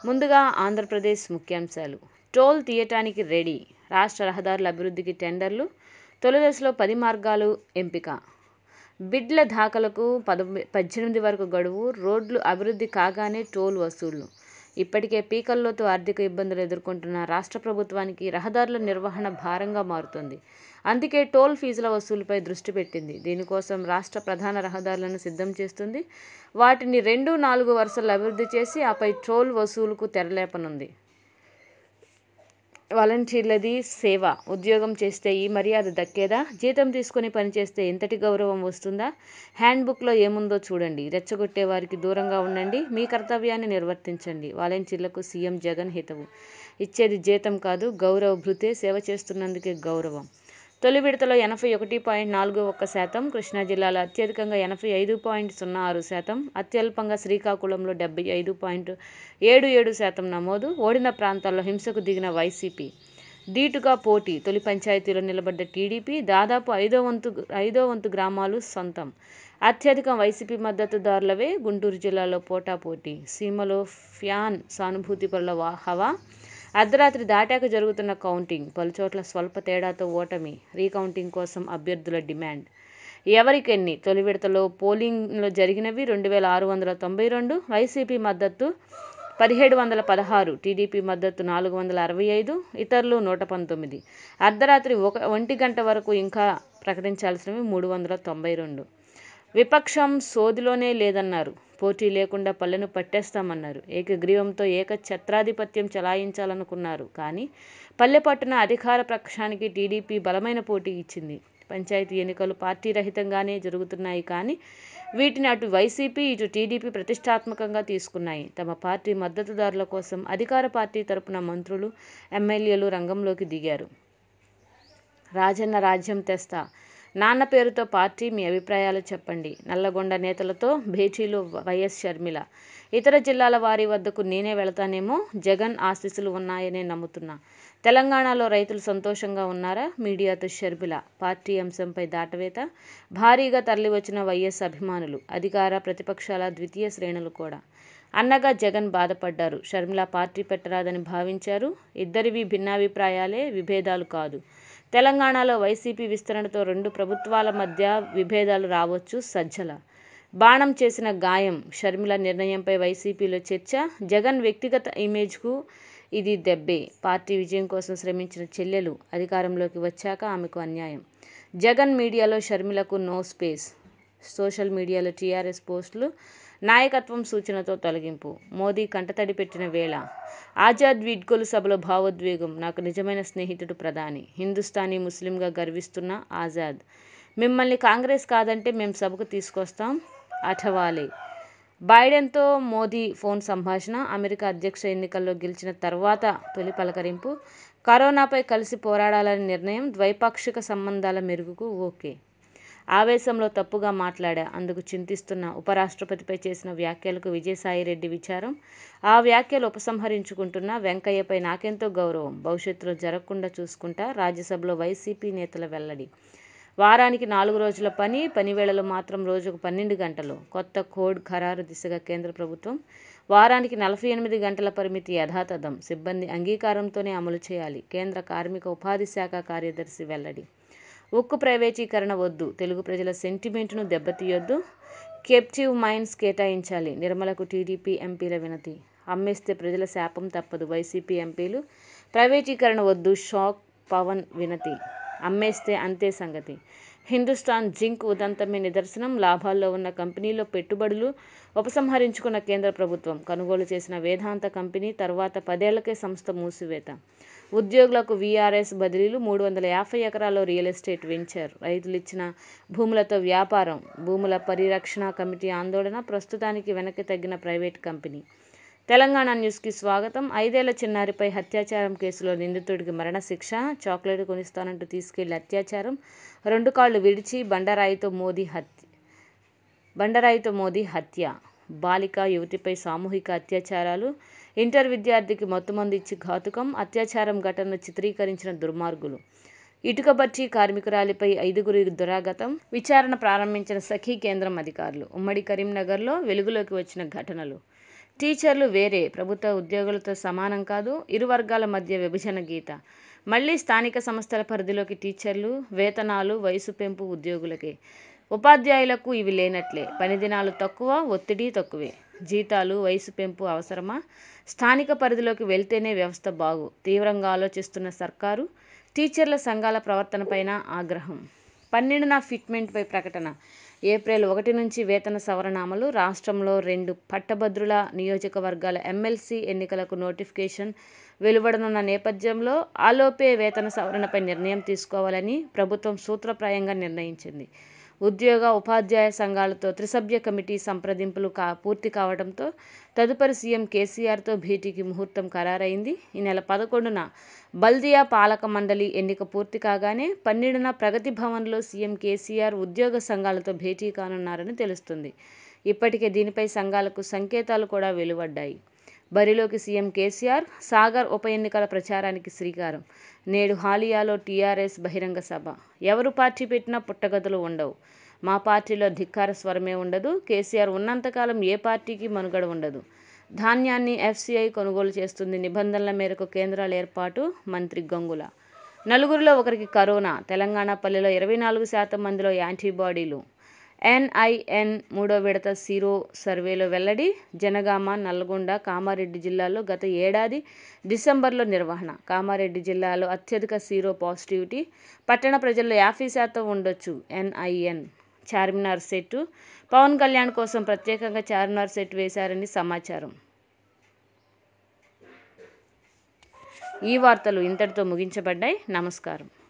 ముందుగా ఆంధ్రప్రదేశ్ ముఖ్యాంశాలు టోల్ తీయటానికి రెడీ రాష్ట్ర రహదారుల అభివృద్ధికి టెండర్లు తొలి దశలో పది మార్గాలు ఎంపిక బిడ్ల దాఖలకు పద పద్దెనిమిది వరకు గడువు రోడ్లు అభివృద్ధి కాగానే టోల్ వసూళ్లు ఇప్పటికే పీకల్లోతు ఆర్థిక ఇబ్బందులు ఎదుర్కొంటున్న రాష్ట్ర ప్రభుత్వానికి రహదారుల నిర్వహణ భారంగా మారుతోంది అందుకే టోల్ ఫీజుల వసూలుపై దృష్టి పెట్టింది దీనికోసం రాష్ట్ర ప్రధాన రహదారులను సిద్ధం చేస్తుంది వాటిని రెండు నాలుగు వరుసలు అభివృద్ధి చేసి ఆపై టోల్ వసూలుకు తెరలేపనుంది వాలంటీర్లది సేవ ఉద్యోగం చేస్తే ఈ మర్యాద దక్కేదా జీతం తీసుకుని పనిచేస్తే ఇంతటి గౌరవం వస్తుందా హ్యాండ్బుక్లో ఏముందో చూడండి రెచ్చగొట్టే వారికి దూరంగా ఉండండి మీ కర్తవ్యాన్ని నిర్వర్తించండి వాలంటీర్లకు సీఎం జగన్ హితవు ఇచ్చేది జీతం కాదు గౌరవ భృతే సేవ చేస్తున్నందుకే గౌరవం తొలి విడతలో ఎనభై ఒకటి పాయింట్ నాలుగు ఒక్క శాతం కృష్ణా జిల్లాలో అత్యధికంగా ఎనభై ఐదు పాయింట్ సున్నా ఆరు శాతం అత్యల్పంగా శ్రీకాకుళంలో డెబ్బై ఐదు పాయింట్ ఏడు ఏడు శాతం నమోదు ఓడిన ప్రాంతాల్లో హింసకు దిగిన వైసీపీ ధీటుగా పోటీ తొలి పంచాయతీలో నిలబడ్డ టీడీపీ దాదాపు ఐదో వంతు ఐదో వంతు గ్రామాలు సొంతం అత్యధికం వైసీపీ మద్దతుదారులవే గుంటూరు జిల్లాలో పోటాపోటీ సీమలో ఫ్యాన్ సానుభూతి పరుల హవా అర్ధరాత్రి దాటాక జరుగుతున్న కౌంటింగ్ పలుచోట్ల స్వల్ప తేడాతో ఓటమి రీకౌంటింగ్ కోసం అభ్యర్థుల డిమాండ్ ఎవరికెన్ని తొలి విడతలో పోలింగ్లో జరిగినవి రెండు వేల ఆరు వందల తొంభై రెండు వైసీపీ మద్దతు పదిహేడు వందల పదహారు టీడీపీ మద్దతు నాలుగు వందల అరవై ఐదు ఇతరులు నూట పంతొమ్మిది అర్ధరాత్రి ఒక ఒంటి గంట వరకు ఇంకా ప్రకటించాల్సినవి మూడు వందల తొంభై రెండు విపక్షం సోదిలోనే లేదన్నారు పోటీ లేకుండా పల్లెను పట్టేస్తామన్నారు ఏకగ్రీవంతో ఏక ఛత్రాధిపత్యం చలాయించాలనుకున్నారు కానీ పల్లె పట్టున అధికార పక్షానికి టీడీపీ బలమైన పోటీ ఇచ్చింది పంచాయతీ ఎన్నికలు పార్టీ రహితంగానే జరుగుతున్నాయి కానీ వీటిని అటు వైసీపీ ఇటు టీడీపీ ప్రతిష్టాత్మకంగా తీసుకున్నాయి తమ పార్టీ మద్దతుదారుల కోసం అధికార పార్టీ తరపున మంత్రులు ఎమ్మెల్యేలు రంగంలోకి దిగారు రాజన్న రాజ్యం తెస్తా నాన్న పేరుతో పార్టీ మీ అభిప్రాయాలు చెప్పండి నల్లగొండ నేతలతో భేటీలు వైఎస్ షర్మిల ఇతర జిల్లాల వారి వద్దకు నేనే వెళతానేమో జగన్ ఆశీస్సులు ఉన్నాయనే నమ్ముతున్నా తెలంగాణలో రైతులు సంతోషంగా ఉన్నారా మీడియాతో షర్మిల పార్టీ అంశంపై దాటవేత భారీగా తరలివచ్చిన వైఎస్ అభిమానులు అధికార ప్రతిపక్షాల ద్వితీయ శ్రేణులు కూడా అన్నగా జగన్ బాధపడ్డారు షర్మిల పార్టీ పెట్టరాదని భావించారు ఇద్దరివి భిన్నాభిప్రాయాలే విభేదాలు కాదు తెలంగాణలో వైసీపీ విస్తరణతో రెండు ప్రభుత్వాల మధ్య విభేదాలు రావచ్చు సజ్జల బాణం చేసిన గాయం షర్మిల నిర్ణయంపై వైసీపీలో చర్చ జగన్ వ్యక్తిగత ఇమేజ్కు ఇది దెబ్బే పార్టీ విజయం కోసం శ్రమించిన చెల్లెలు అధికారంలోకి వచ్చాక ఆమెకు అన్యాయం జగన్ మీడియాలో షర్మిలకు నో స్పేస్ సోషల్ మీడియాలో టీఆర్ఎస్ పోస్టులు నాయకత్వం సూచనతో తొలగింపు మోదీ కంటతడి పెట్టిన వేళ ఆజాద్ వీడ్కోలు సభలో భావోద్వేగం నాకు నిజమైన స్నేహితుడు ప్రధాని హిందుస్థానీ ముస్లింగా గర్విస్తున్న ఆజాద్ మిమ్మల్ని కాంగ్రెస్ కాదంటే మేము సభకు తీసుకొస్తాం అఠవాలే బైడెన్తో మోదీ ఫోన్ సంభాషణ అమెరికా అధ్యక్ష ఎన్నికల్లో గెలిచిన తర్వాత తొలి పలకరింపు కరోనాపై కలిసి పోరాడాలని నిర్ణయం ద్వైపాక్షిక సంబంధాల మెరుగుకు ఓకే ఆవేశంలో తప్పుగా మాట్లాడా అందుకు చింతిస్తున్న ఉపరాష్ట్రపతిపై చేసిన వ్యాఖ్యలకు విజయసాయిరెడ్డి విచారం ఆ వ్యాఖ్యలు ఉపసంహరించుకుంటున్న వెంకయ్యపై నాకెంతో గౌరవం భవిష్యత్తులో జరగకుండా చూసుకుంటా రాజ్యసభలో వైసీపీ నేతల వెల్లడి వారానికి నాలుగు రోజుల పని పనివేళలు మాత్రం రోజుకు పన్నెండు గంటలు కొత్త కోడ్ ఖరారు దిశగా కేంద్ర ప్రభుత్వం వారానికి నలభై ఎనిమిది గంటల పరిమితి యథాతథం సిబ్బంది అంగీకారంతోనే అమలు చేయాలి కేంద్ర కార్మిక ఉపాధి శాఖ కార్యదర్శి వెల్లడి ఉక్కు ప్రైవేటీకరణ వద్దు తెలుగు ప్రజల సెంటిమెంట్ను దెబ్బతీయొద్దు కెప్టివ్ మైన్స్ కేటాయించాలి నిర్మలకు టీడీపీ ఎంపీల వినతి అమ్మేస్తే ప్రజల శాపం తప్పదు వైసీపీ ఎంపీలు ప్రైవేటీకరణ వద్దు షాక్ పవన్ వినతి అమ్మేస్తే అంతే సంగతి హిందుస్థాన్ జింక్ ఉదంతమే నిదర్శనం లాభాల్లో ఉన్న కంపెనీలో పెట్టుబడులు ఉపసంహరించుకున్న కేంద్ర ప్రభుత్వం కొనుగోలు చేసిన వేదాంత కంపెనీ తర్వాత పదేళ్లకే సంస్థ మూసివేత ఉద్యోగులకు వీఆర్ఎస్ బదిలీలు మూడు వందల యాభై ఎకరాల్లో రియల్ ఎస్టేట్ వెంచర్ రైతులు ఇచ్చిన భూములతో వ్యాపారం భూముల పరిరక్షణ కమిటీ ఆందోళన ప్రస్తుతానికి వెనక్కి తగ్గిన ప్రైవేట్ కంపెనీ తెలంగాణ న్యూస్కి స్వాగతం ఐదేళ్ల చిన్నారిపై అత్యాచారం కేసులో నిందితుడికి మరణశిక్ష చాక్లెట్ కొనిస్తానంటూ తీసుకెళ్లి అత్యాచారం రెండు కాళ్లు విడిచి బండరాయితో మోదీ హత్య బండరాయితో మోదీ హత్య బాలిక యువతిపై సామూహిక అత్యాచారాలు ఇంటర్ విద్యార్థికి మత్తుమందు ఇచ్చి ఘాతుకం అత్యాచారం ఘటనను చిత్రీకరించిన దుర్మార్గులు ఇటుక బచ్చి కార్మికురాలిపై ఐదుగురి దురాగతం విచారణ ప్రారంభించిన సఖీ కేంద్రం అధికారులు ఉమ్మడి కరీంనగర్లో వెలుగులోకి వచ్చిన ఘటనలు టీచర్లు వేరే ప్రభుత్వ ఉద్యోగులతో సమానం కాదు ఇరు వర్గాల మధ్య విభజన గీత మళ్ళీ స్థానిక సంస్థల పరిధిలోకి టీచర్లు వేతనాలు వయసు పెంపు ఉద్యోగులకే ఉపాధ్యాయులకు ఇవి లేనట్లే పని దినాలు తక్కువ ఒత్తిడి తక్కువే జీతాలు వయసు పెంపు అవసరమా స్థానిక పరిధిలోకి వెళ్తేనే వ్యవస్థ బాగు తీవ్రంగా ఆలోచిస్తున్న సర్కారు టీచర్ల సంఘాల ప్రవర్తనపైన ఆగ్రహం పన్నెండున ఫిట్మెంట్పై ప్రకటన ఏప్రిల్ ఒకటి నుంచి వేతన సవరణ అమలు రాష్ట్రంలో రెండు పట్టభద్రుల నియోజకవర్గాల ఎమ్మెల్సీ ఎన్నికలకు నోటిఫికేషన్ వెలువడనున్న నేపథ్యంలో ఆలోపే వేతన సవరణపై నిర్ణయం తీసుకోవాలని ప్రభుత్వం సూత్రప్రాయంగా నిర్ణయించింది ఉద్యోగ ఉపాధ్యాయ సంఘాలతో త్రిసభ్య కమిటీ సంప్రదింపులు కా పూర్తి కావడంతో తదుపరి సీఎం కేసీఆర్తో భేటీకి ముహూర్తం ఖరారైంది ఈ నెల పదకొండున బల్దియా పాలక మండలి ఎన్నిక పూర్తి కాగానే పన్నెండున ప్రగతి భవన్లో సీఎం కేసీఆర్ ఉద్యోగ సంఘాలతో భేటీ కానున్నారని తెలుస్తుంది ఇప్పటికే దీనిపై సంఘాలకు సంకేతాలు కూడా వెలువడ్డాయి బరిలోకి సీఎం కేసీఆర్ సాగర్ ఉప ఎన్నికల ప్రచారానికి శ్రీకారం నేడు హాలియాలో టీఆర్ఎస్ బహిరంగ సభ ఎవరు పార్టీ పెట్టినా పుట్టగదులు ఉండవు మా పార్టీలో ధిక్కార స్వరమే ఉండదు కేసీఆర్ ఉన్నంతకాలం ఏ పార్టీకి మనుగడ ఉండదు ధాన్యాన్ని ఎఫ్సీఐ కొనుగోలు చేస్తుంది నిబంధనల మేరకు కేంద్రాల ఏర్పాటు మంత్రి గంగుల నలుగురిలో ఒకరికి కరోనా తెలంగాణ పల్లెలో ఇరవై నాలుగు శాతం మందిలో యాంటీబాడీలు ఎన్ఐఎన్ మూడో విడత సీరో సర్వేలో వెల్లడి జనగామ నల్గొండ కామారెడ్డి జిల్లాల్లో గత ఏడాది డిసెంబర్లో నిర్వహణ కామారెడ్డి జిల్లాలో అత్యధిక సీరో పాజిటివిటీ పట్టణ ప్రజల్లో యాభై శాతం ఉండొచ్చు ఎన్ఐఎన్ చార్మినార్ సెట్ పవన్ కళ్యాణ్ కోసం ప్రత్యేకంగా చార్మినార్ సెట్ వేశారని సమాచారం ఈ వార్తలు ఇంతటితో ముగించబడ్డాయి నమస్కారం